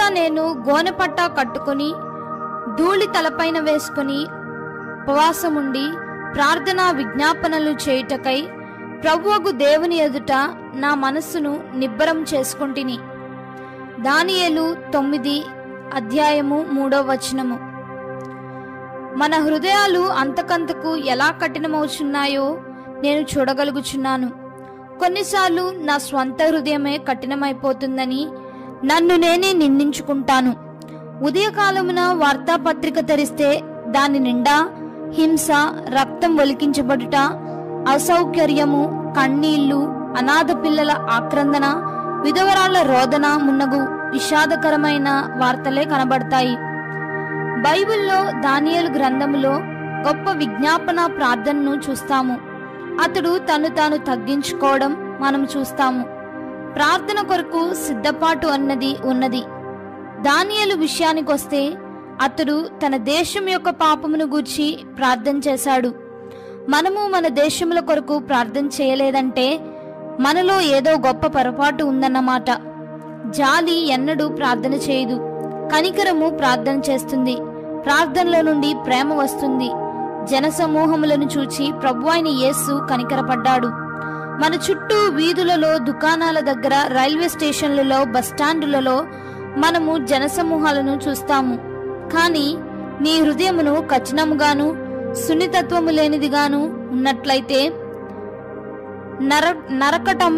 నేను గోనెపట్ట కట్టుకొని ధూళి తలపైన వేసుకుని ఉపవాసముండి ప్రార్థనా విజ్ఞాపనలు చేయుటకై ప్రభువగు దేవుని ఎదుట నా మనస్సును నిబ్బరం చేసుకుంటుని దానియేలు తొమ్మిది అధ్యాయము మూడో వచనము మన హృదయాలు అంతకంతకు ఎలా కఠినమవుచున్నాయో నేను చూడగలుగుచున్నాను కొన్నిసార్లు నా స్వంత హృదయమే కఠినమైపోతుందని నన్ను నేనే నిందించుకుంటాను ఉదయకాలమున వార్తాపత్రిక తెరిస్తే దాని నిండా హింస రక్తం ఒలికించబడుట అసౌకర్యము కన్నీళ్లు అనాథ పిల్లల ఆక్రందన విధవరాళ్ల రోదన మున్నగు విషాదకరమైన వార్తలే కనబడతాయి బైబిల్లో దానియేలు గ్రంథములో గొప్ప విజ్ఞాపన ప్రార్థనను చూస్తాము అతడు తను తాను తగ్గించుకోవడం మనం చూస్తాము ప్రార్థన కొరకు సిద్ధపాటు అన్నది ఉన్నది దానియేలు విషయానికొస్తే అతడు తన దేశం యొక్క పాపమును గూర్చి ప్రార్థన చేశాడు మనము మన దేశముల కొరకు ప్రార్థన చేయలేదంటే మనలో ఏదో గొప్ప పొరపాటు ఉందన్నమాట జాలి ఎన్నడూ ప్రార్థన చేయదు కనికరము ప్రార్థన చేస్తుంది ప్రార్థనలో నుండి ప్రేమ వస్తుంది జనసమూహములను చూచి ప్రభు అయిన యేసు కనికరపడ్డాడు మన చుట్టూ వీధులలో దుకాణాల దగ్గర రైల్వే స్టేషన్లలో బస్టాండులలో మనము జనసమూహాలను చూస్తాము కానీ నీ హృదయమును కఠినముగాను సున్నితత్వము లేనిదిగాను ఉన్నట్లయితే నర నరకటం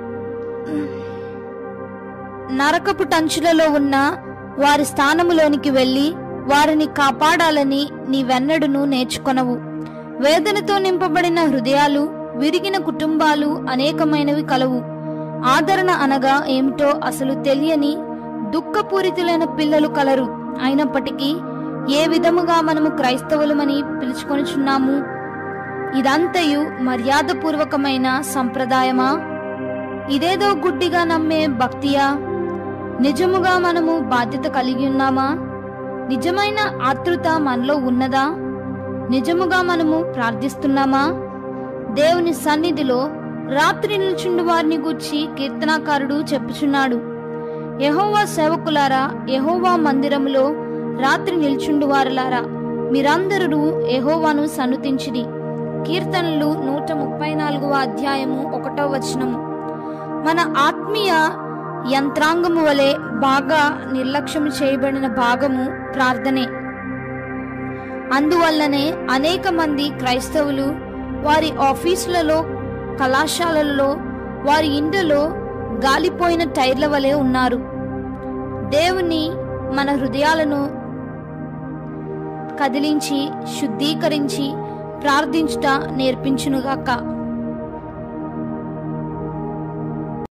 నరకపు టంచులలో ఉన్న వారి స్థానములోనికి వెళ్ళి వారిని కాపాడాలని నీవెన్నడును నేర్చుకొనవు వేదనతో నింపబడిన హృదయాలు విరిగిన కుటుంబాలు అనేకమైనవి కలవు ఆదరణ అనగా ఏమిటో అసలు తెలియని దుఃఖపూరితులైన పిల్లలు కలరు అయినప్పటికీ ఏ విధముగా మనము క్రైస్తవులమని పిలుచుకొనిచున్నాము ఇదంతయు మర్యాదపూర్వకమైన సంప్రదాయమా ఇదేదో గుడ్డిగా నమ్మే భక్తియా నిజముగా మనము బాధ్యత కలిగి ఉన్నామా నిజమైన ఆతృత మనలో ఉన్నదా నిజముగా మనము ప్రార్థిస్తున్నామా దేవుని సన్నిధిలో రాత్రి నిల్చుండు వారిని గూర్చి కీర్తనాకారుడు చెప్పుచున్నాడు యెహోవా సేవకులారా యెహోవా మందిరములో రాత్రి నిల్చుండు వారులారా మీరందరూ యెహోవాను సన్నుతించిడి కీర్తనలు నూట ముప్పై నాలుగవ అధ్యాయము ఒకటో వచనము మన ఆత్మీయ యంత్రాంగము వలె బాగా నిర్లక్ష్యం చేయబడిన భాగము ప్రార్థనే అందువల్లనే అనేక మంది క్రైస్తవులు వారి ఆఫీసులలో కళాశాలలలో వారి ఇండ్లలో గాలిపోయిన టైర్ల వలె ఉన్నారు దేవుని మన హృదయాలను కదిలించి శుద్ధీకరించి ప్రార్థించుట నేర్పించునుగాక